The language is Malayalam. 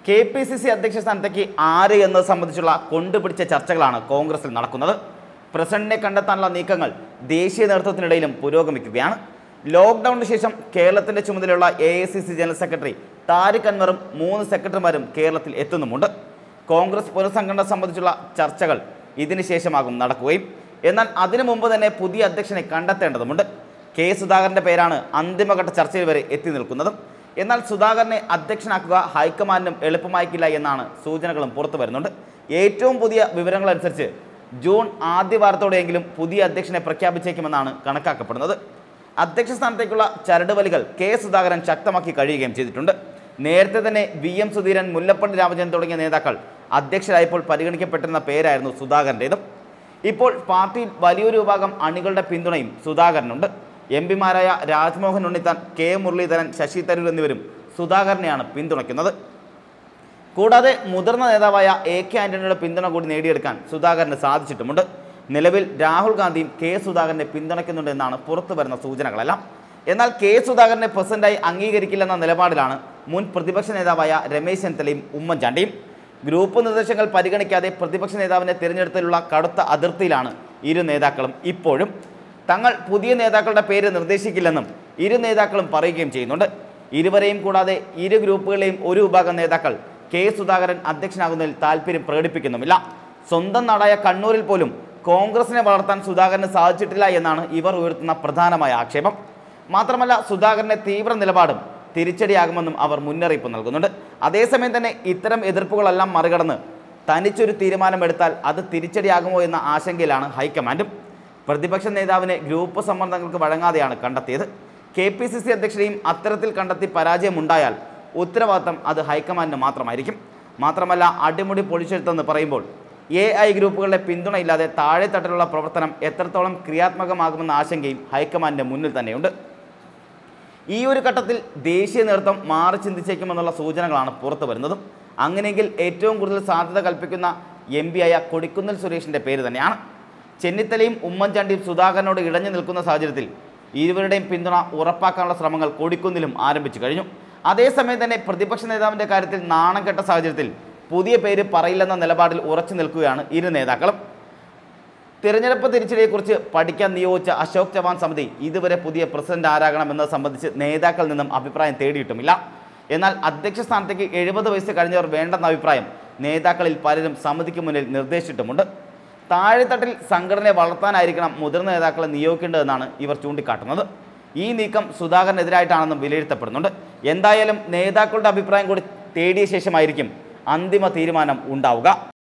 കെ പി സി സി അധ്യക്ഷ സ്ഥാനത്തേക്ക് ആര് എന്നത് സംബന്ധിച്ചുള്ള കൊണ്ടുപിടിച്ച ചർച്ചകളാണ് കോൺഗ്രസിൽ നടക്കുന്നത് പ്രസിഡന്റിനെ കണ്ടെത്താനുള്ള നീക്കങ്ങൾ ദേശീയ നേതൃത്വത്തിനിടയിലും പുരോഗമിക്കുകയാണ് ലോക്ക്ഡൌണിന് ശേഷം കേരളത്തിന്റെ ചുമതലയുള്ള A I C C general secretary Tariq അൻവറും മൂന്ന് സെക്രട്ടറിമാരും കേരളത്തിൽ എത്തുന്നുമുണ്ട് കോൺഗ്രസ് പുനഃസംഘടന സംബന്ധിച്ചുള്ള ചർച്ചകൾ ഇതിന് ശേഷമാകും നടക്കുകയും എന്നാൽ അതിനു മുമ്പ് തന്നെ പുതിയ അധ്യക്ഷനെ കണ്ടെത്തേണ്ടതുണ്ട് കെ സുധാകരന്റെ പേരാണ് അന്തിമഘട്ട ചർച്ചയിൽ വരെ എത്തി നിൽക്കുന്നതും എന്നാൽ സുധാകരനെ അധ്യക്ഷനാക്കുക ഹൈക്കമാൻഡിനും എളുപ്പമായിക്കില്ല എന്നാണ് സൂചനകളും പുറത്തു വരുന്നുണ്ട് ഏറ്റവും പുതിയ വിവരങ്ങളനുസരിച്ച് ജൂൺ ആദ്യ വാരത്തോടെയെങ്കിലും പുതിയ അധ്യക്ഷനെ പ്രഖ്യാപിച്ചേക്കുമെന്നാണ് കണക്കാക്കപ്പെടുന്നത് അധ്യക്ഷ സ്ഥാനത്തേക്കുള്ള ചരടുവലികൾ കെ സുധാകരൻ ശക്തമാക്കി കഴിയുകയും ചെയ്തിട്ടുണ്ട് നേരത്തെ തന്നെ വി എം സുധീരൻ മുല്ലപ്പള്ളി രാമചന്ദ്രൻ തുടങ്ങിയ നേതാക്കൾ അധ്യക്ഷരായപ്പോൾ പരിഗണിക്കപ്പെട്ടിരുന്ന പേരായിരുന്നു സുധാകരൻ്റേതും ഇപ്പോൾ പാർട്ടിയിൽ വലിയൊരു വിഭാഗം അണികളുടെ പിന്തുണയും സുധാകരനുണ്ട് എം പിമാരായ രാജ്മോഹൻ ഉണ്ണിത്താൻ കെ മുരളീധരൻ ശശി തരൂർ എന്നിവരും സുധാകരനെയാണ് പിന്തുണയ്ക്കുന്നത് കൂടാതെ മുതിർന്ന നേതാവായ എ കെ ആന്റണിയുടെ പിന്തുണ കൂടി നേടിയെടുക്കാൻ സുധാകരന് സാധിച്ചിട്ടുമുണ്ട് നിലവിൽ രാഹുൽ ഗാന്ധിയും കെ സുധാകരനെ പിന്തുണയ്ക്കുന്നുണ്ട് എന്നാണ് പുറത്തു വരുന്ന സൂചനകളെല്ലാം എന്നാൽ കെ സുധാകരനെ പ്രസിഡന്റായി അംഗീകരിക്കില്ലെന്ന നിലപാടിലാണ് മുൻ പ്രതിപക്ഷ നേതാവായ രമേശ് ചെന്നിത്തലയും ഉമ്മൻചാണ്ടിയും ഗ്രൂപ്പ് നിർദ്ദേശങ്ങൾ പരിഗണിക്കാതെ പ്രതിപക്ഷ നേതാവിനെ തിരഞ്ഞെടുത്തതിലുള്ള കടുത്ത അതിർത്തിയിലാണ് ഇരു നേതാക്കളും ഇപ്പോഴും തങ്ങൾ പുതിയ നേതാക്കളുടെ പേര് നിർദ്ദേശിക്കില്ലെന്നും ഇരു നേതാക്കളും പറയുകയും ചെയ്യുന്നുണ്ട് ഇരുവരെയും കൂടാതെ ഇരു ഗ്രൂപ്പുകളെയും ഒരു വിഭാഗം നേതാക്കൾ കെ സുധാകരൻ അധ്യക്ഷനാകുന്നതിൽ താല്പര്യം പ്രകടിപ്പിക്കുന്നുമില്ല സ്വന്തം നാടായ കണ്ണൂരിൽ പോലും കോൺഗ്രസിനെ വളർത്താൻ സുധാകരന് സാധിച്ചിട്ടില്ല എന്നാണ് ഇവർ ഉയർത്തുന്ന പ്രധാനമായ ആക്ഷേപം മാത്രമല്ല സുധാകരന്റെ തീവ്ര നിലപാടും തിരിച്ചടിയാകുമെന്നും അവർ മുന്നറിയിപ്പ് നൽകുന്നുണ്ട് അതേസമയം തന്നെ ഇത്തരം എതിർപ്പുകളെല്ലാം മറികടന്ന് തനിച്ചൊരു തീരുമാനമെടുത്താൽ അത് തിരിച്ചടിയാകുമോ എന്ന ആശങ്കയിലാണ് ഹൈക്കമാൻഡും പ്രതിപക്ഷ നേതാവിനെ ഗ്രൂപ്പ് സമ്മർദ്ദങ്ങൾക്ക് വഴങ്ങാതെയാണ് കണ്ടെത്തിയത് കെ പി സി സി അധ്യക്ഷനെയും അത്തരത്തിൽ കണ്ടെത്തി പരാജയമുണ്ടായാൽ ഉത്തരവാദിത്തം അത് ഹൈക്കമാൻഡിന് മാത്രമായിരിക്കും മാത്രമല്ല അടിമുടി പൊളിച്ചെടുത്തെന്ന് പറയുമ്പോൾ എ ഐ ഗ്രൂപ്പുകളുടെ പിന്തുണയില്ലാതെ താഴെത്തട്ടിലുള്ള പ്രവർത്തനം എത്രത്തോളം ക്രിയാത്മകമാകുമെന്ന ആശങ്കയും ഹൈക്കമാൻഡിന്റെ മുന്നിൽ തന്നെയുണ്ട് ഈ ഒരു ഘട്ടത്തിൽ ദേശീയ നേതൃത്വം മാറി ചിന്തിച്ചേക്കുമെന്നുള്ള സൂചനകളാണ് പുറത്തു വരുന്നതും അങ്ങനെയെങ്കിൽ ഏറ്റവും കൂടുതൽ സാധ്യത കൽപ്പിക്കുന്ന എം പി ആയ കൊടിക്കുന്നിൽ സുരേഷിൻ്റെ പേര് തന്നെയാണ് ചെന്നിത്തലയും ഉമ്മൻചാണ്ടിയും സുധാകരനോട് ഇടഞ്ഞു നിൽക്കുന്ന സാഹചര്യത്തിൽ ഇരുവരുടെയും പിന്തുണ ഉറപ്പാക്കാനുള്ള ശ്രമങ്ങൾ കൊടിക്കുന്നിലും ആരംഭിച്ചു കഴിഞ്ഞു അതേസമയം തന്നെ പ്രതിപക്ഷ നേതാവിൻ്റെ കാര്യത്തിൽ നാണം കെട്ട സാഹചര്യത്തിൽ പുതിയ പേര് പറയില്ലെന്ന നിലപാടിൽ ഉറച്ചു നിൽക്കുകയാണ് ഇരു നേതാക്കളും തിരഞ്ഞെടുപ്പ് തിരിച്ചടിയെക്കുറിച്ച് പഠിക്കാൻ നിയോഗിച്ച അശോക് ചവാൻ സമിതി ഇതുവരെ പുതിയ പ്രസിഡന്റ് ആരാകണമെന്നത് സംബന്ധിച്ച് നേതാക്കളിൽ നിന്നും അഭിപ്രായം തേടിയിട്ടുമില്ല എന്നാൽ അധ്യക്ഷ സ്ഥാനത്തേക്ക് എഴുപത് വയസ്സ് കഴിഞ്ഞവർ വേണ്ടെന്ന അഭിപ്രായം നേതാക്കളിൽ പലരും സമിതിക്ക് മുന്നിൽ നിർദ്ദേശിച്ചിട്ടുമുണ്ട് താഴെത്തട്ടിൽ സംഘടനയെ വളർത്താനായിരിക്കണം മുതിർന്ന നേതാക്കളെ നിയോഗിക്കേണ്ടതെന്നാണ് ഇവർ ചൂണ്ടിക്കാട്ടുന്നത് ഈ നീക്കം സുധാകരനെതിരായിട്ടാണെന്നും വിലയിരുത്തപ്പെടുന്നുണ്ട് എന്തായാലും നേതാക്കളുടെ അഭിപ്രായം കൂടി തേടിയ ശേഷമായിരിക്കും അന്തിമ തീരുമാനം ഉണ്ടാവുക